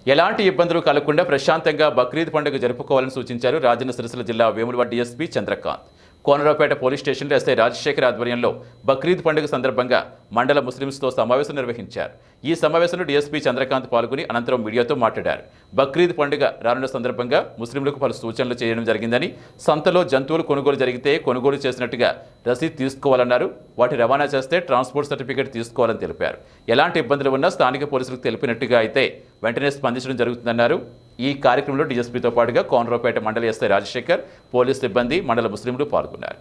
ఎలాంటి ఇబ్బందులు కలగకుండా ప్రశాంతంగా బక్రీద్ పండుగ జరుపుకోవాలని సూచించారు రాజన్న సిరిసిల్ల జిల్లా వేములవాడ డీఎస్పీ చంద్రకాంత్ కోనరావుపేట పోలీస్ స్టేషన్లో ఎస్ఐ రాజశేఖర్ ఆధ్వర్యంలో బక్రీద్ పండుగ సందర్భంగా మండల ముస్లింస్తో సమావేశం నిర్వహించారు ఈ సమావేశంలో డీఎస్పీ చంద్రకాంత్ పాల్గొని అనంతరం మీడియాతో మాట్లాడారు బక్రీద్ పండుగ రానున్న సందర్భంగా ముస్లింలకు పలు సూచనలు చేయడం జరిగిందని సంతలో జంతువులు కొనుగోలు జరిగితే కొనుగోలు చేసినట్టుగా రసీద్ తీసుకోవాలన్నారు వాటి రవాణా చేస్తే ట్రాన్స్పోర్ట్ సర్టిఫికేట్ తీసుకోవాలని తెలిపారు ఎలాంటి ఇబ్బందులు ఉన్నా స్థానిక పోలీసులకు తెలిపినట్టుగా అయితే వెంటనే స్పందించడం జరుగుతుందన్నారు ఈ కార్యక్రమంలో డీఎస్పీతో పాటుగా కోనరావుపేట మండలి ఎస్ఐ రాజశేఖర్ పోలీస్ సిబ్బంది మండల ముస్లింలు పాల్గొన్నారు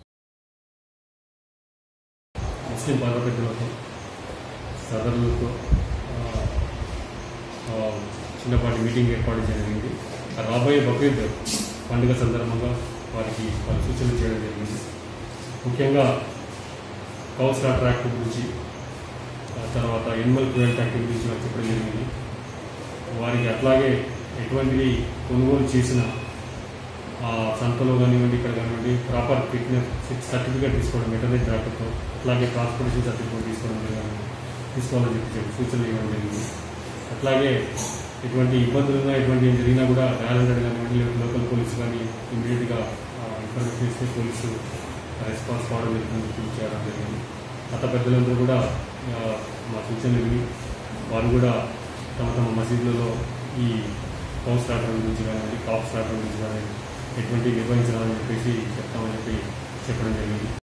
ముస్లిం పార్లమెంటులకు సదరులతో ఆ, ఆ, చిన్నపాటి మీటింగ్ ఏర్పాటు జరిగింది ఆ రాబోయే బక్రీద్ పండుగ సందర్భంగా వారికి పలు సూచనలు చేయడం జరిగింది ముఖ్యంగా కౌన్సిల్ ట్రాక్ట్ గురించి ఆ తర్వాత ఎనిమల్ క్రూయల్ యాక్ట్ గురించి వారికి చెప్పడం జరిగింది వారికి అట్లాగే ఎటువంటిది కొనుగోలు చేసిన ఆ సంతలో కానివ్వండి ఇక్కడ కానివ్వండి ప్రాపర్ ఫిట్నెస్ సర్టిఫికేట్ తీసుకోవడం వెటర్నరీ డాక్టర్తో అట్లాగే ట్రాన్స్పోర్టేషన్ సర్టిఫికేట్ తీసుకోవడం కానీ తీసుకోవాలని చెప్పి చెప్పి సూచనలు ఇవ్వడం జరిగింది అట్లాగే ఎటువంటి ఇబ్బందులు ఉన్నా ఎటువంటి ఏం జరిగినా కూడా టాలెంటెడ్ కానివ్వండి లేదా లోకల్ పోలీసు కానీ ఇమీడియట్గా ఇన్ఫర్మేషన్ ఇస్తే పోలీసు రెస్పాన్స్ కావడం జరుగుతుంది చెప్పి చేయడం జరిగింది మత పెద్దలందరూ కూడా ఆ, మా సూచనలు విని వారు కూడా తమ తమ మసీదులలో ఈ హౌస్ రావడం గురించి కానివ్వండి కాప్స్ రావడం గురించి కానీ ఎటువంటి నిర్వహించాలని చెప్పేసి చెప్తామని చెప్పి చెప్పడం జరిగింది